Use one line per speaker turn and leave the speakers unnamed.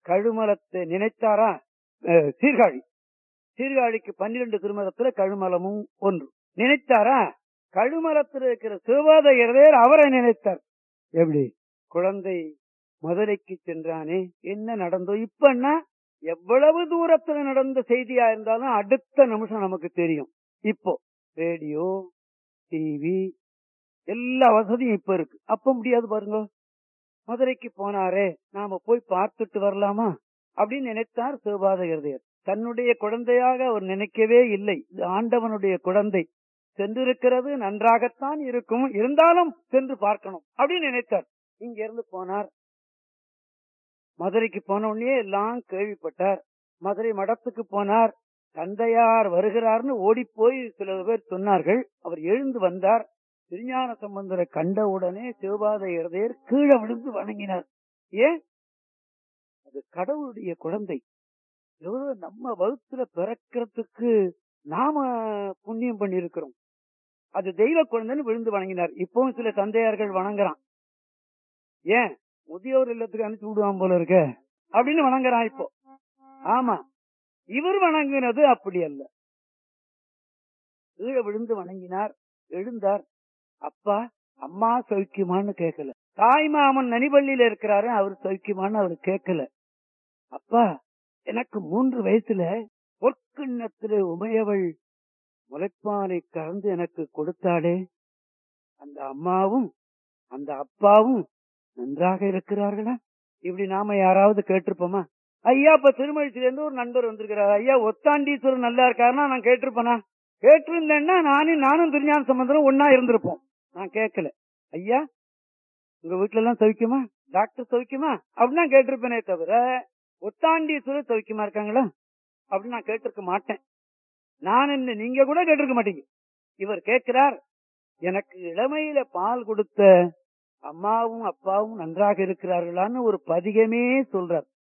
கழுமலத்தை நினைத்தாரா அஹ், சீர்காழி சீர்காழிக்கு பன்னிரண்டு திருமலத்துல கழுமலமும் ஒன்று நினைத்தாரா கழுமலத்தில் இருக்கிற சிவபாதையர் அவரை நினைத்தார் எப்படி குழந்தை மதுரைக்கு சென்றானே என்ன நடந்தோ இப்பன்னா எவ்வளவு தூரத்துல நடந்த செய்தியா இருந்தாலும் அடுத்த நிமிஷம் நமக்கு தெரியும் இப்போ ரேடியோ டிவி எல்லா வசதியும் இப்ப இருக்கு அப்ப முடியாது பாருங்க மதுரைக்கு போனாரே நாம போய் பார்த்துட்டு வரலாமா அப்படின்னு நினைத்தார் சிவபாதகிருதயர் தன்னுடைய குழந்தையாக அவர் நினைக்கவே இல்லை இது ஆண்டவனுடைய குழந்தை சென்றிருக்கிறது நன்றாகத்தான் இருக்கும் இருந்தாலும் சென்று பார்க்கணும் அப்படின்னு நினைத்தார் இங்க இருந்து போனார் மதுரைக்கு போன உடனே எல்லாம் கேள்விப்பட்டார் மதுரை மடத்துக்கு போனார் தந்தையார் வருகிறார்னு ஓடி போய் சில பேர் சொன்னார்கள் அவர் எழுந்து வந்தார் திருஞான சம்பந்தரை கண்ட உடனே சிவபாத இருதயர் கீழே விழுந்து வணங்கினார் ஏன் அது கடவுளுடைய குழந்தை எவ்வளவு நம்ம வகுத்துல பிறக்கிறதுக்கு நாம புண்ணியம் பண்ணியிருக்கிறோம் அது தெய்வ குழந்தைன்னு விழுந்து வணங்கினார் இப்பவும் சில தந்தையார்கள் வணங்குறான் ஏன் முதியோர் இல்லத்துக்கு அனுப்பிச்சு விடுவான் போல இருக்க அப்படின்னு வணங்குறான் இப்போ ஆமா இவர் வணங்கினது அப்படி அல்ல கீழே விழுந்து வணங்கினார் எழுந்தார் அப்பா அம்மா சௌக்கியமான்னு கேட்கல தாய் மாமன் நனிபள்ளியில இருக்கிறாரு அவர் சௌக்கியமான்னு அவர் கேட்கல அப்பா எனக்கு மூன்று வயசுல பொற்கிண்ணத்திலே உமையவள் முளைப்பாலை கறந்து எனக்கு கொடுத்தாளே அந்த அம்மாவும் அந்த அப்பாவும் நன்றாக இருக்கிறார்களா இப்படி நாம யாராவது கேட்டிருப்போமா ஐயா இப்ப திருமழிச்சில இருந்து ஒரு நண்பர் வந்திருக்கிறார் ஐயா ஒத்தாண்டீஸ்வரர் நல்லா இருக்காருன்னா நான் கேட்டிருப்பேனா கேட்டிருந்தேன்னா நானும் நானும் திருஞான சம்பந்தரும் ஒன்னா இருந்திருப்போம் நான் கேட்கல ஐயா உங்க வீட்டுல எல்லாம் சௌக்கியமா டாக்டர் சௌக்கியமா அப்படின்னு நான் கேட்டிருப்பேனே தவிர ஒத்தாண்டீஸ்வரர் சௌக்கியமா இருக்காங்களா அப்படின்னு நான் கேட்டிருக்க மாட்டேன் நான் என்ன நீங்க கூட கேட்டிருக்க மாட்டீங்க இவர் கேட்கிறார் எனக்கு இளமையில பால் கொடுத்த அம்மாவும் அப்பாவும் நன்றாக இருக்கிறார்களான்னு ஒரு பதிகமே சொல்றார்